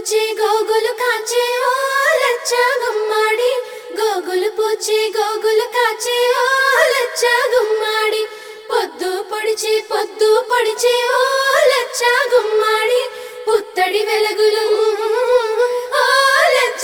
పూచి గోగులు కాచే ఓ లచ్చ గుమ్మాడి గోగులు పూచి గోగులు కాచే ఓ లచ్చ గుమ్మాడి పొద్దు పొడిచి పొద్దు పొడిచి ఓ లచ్చ గుమ్మాడి పుత్తడి వెలుగులు ఓ లచ్చ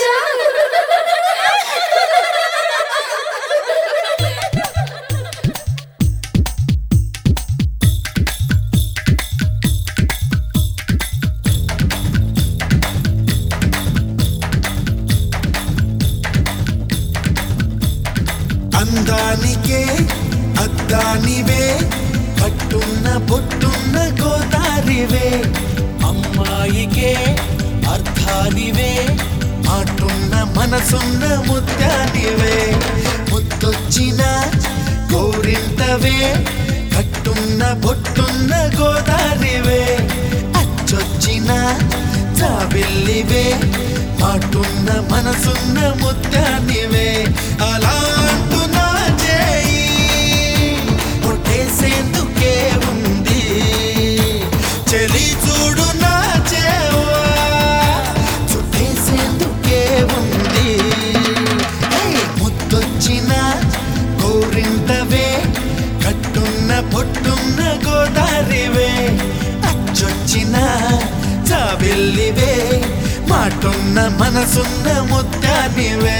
అందానికే అద్దానివే కట్టున్న బొట్టున్న గోదారివే అమ్మాయికే అర్థానివే మాటున్న మనసున్న ముత్యానివే ముత్తొచ్చిన గోరింటవే కట్టున్న బొట్టున్న గోదారివే అచ్చొచ్చిన చావెల్లివే మాటున్న మనసున్న ముత్యానివే అలా అంటూ నా చేయి కొట్టేసేందుకే ఉంది చెలి చూడు నా చేవా చుట్టేసేందుకే ఉంది ఏయ్, ముద్దొచ్చిన గోరింటవే కట్టున్న పొట్టున్న గోదారివే అచ్చొచ్చిన చావెల్లివే మాటున్న మనసున్న ముత్యానివే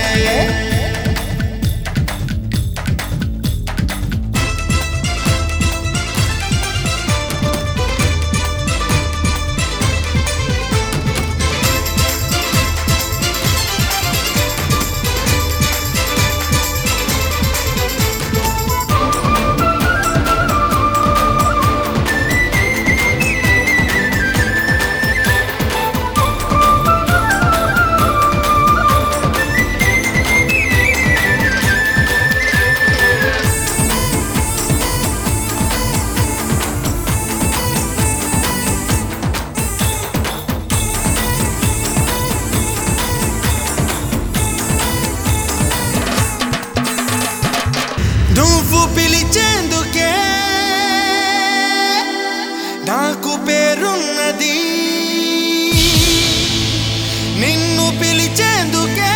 నువ్వు పిలిచేందుకే నాకు పేరున్నది నిన్ను పిలిచేందుకే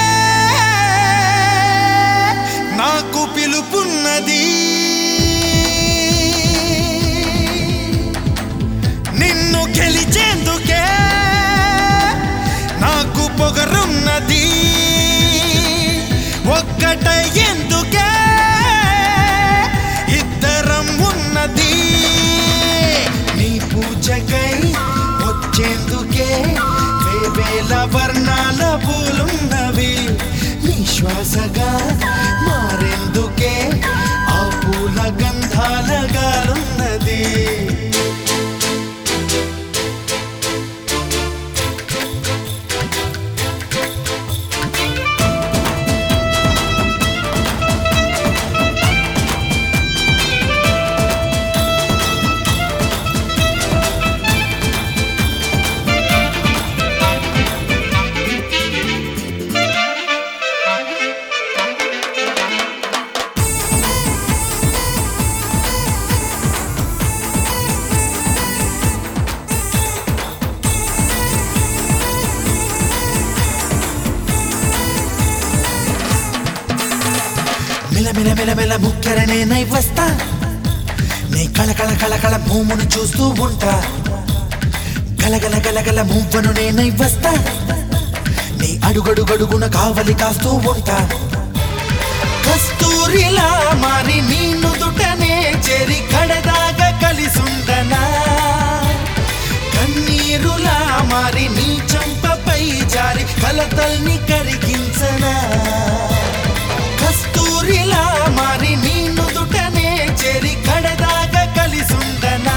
నాకు పిలుపున్నది నిన్ను గెలిచేందుకే నాకు పొగరున్నది ఒక్కటై ఎందుకే ఇద్దరం ఉన్నది నీ పూజకై వచ్చేందుకే వేవేల వర్ణాల పూలున్నవి నీ శ్వాసగా మారేందుకే ఆ పూల గంధాల గాలున్నది మిలమిల మిలమిల ముక్కెరనే నై వస్తా నీ కళకళ కళకళ భూమును చూస్తూ ఉంటా గలగల గలగల మువ్వను నేనై వస్తా నీ అడుగడుగడుగున కావలి కాస్తూ ఉంటా కస్తూరిలా మారి నీ నుదుటనే చెరి కడదాగా కలిసుండనా కన్నీరులా మారి నీ చంపపై జారి కలతల్ని కరిగించనా కస్తూరిలా మారి నీ నుదుటనే చెరి కడదాగా కలిసుండనా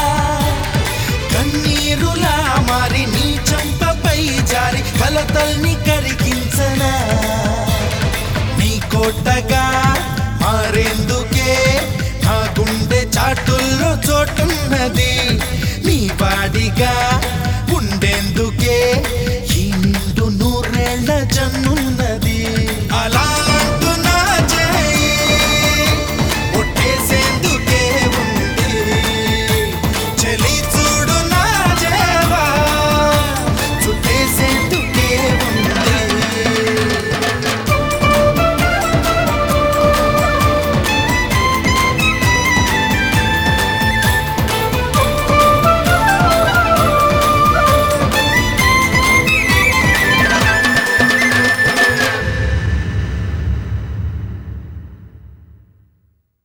కన్నీరులా మారి నీ చంపపై జారి కలతల్ని కరిగించనా నీ కోటగా మారేందుకే నా గుండె చాటుల్లో చోటున్నది నీ వాడిగా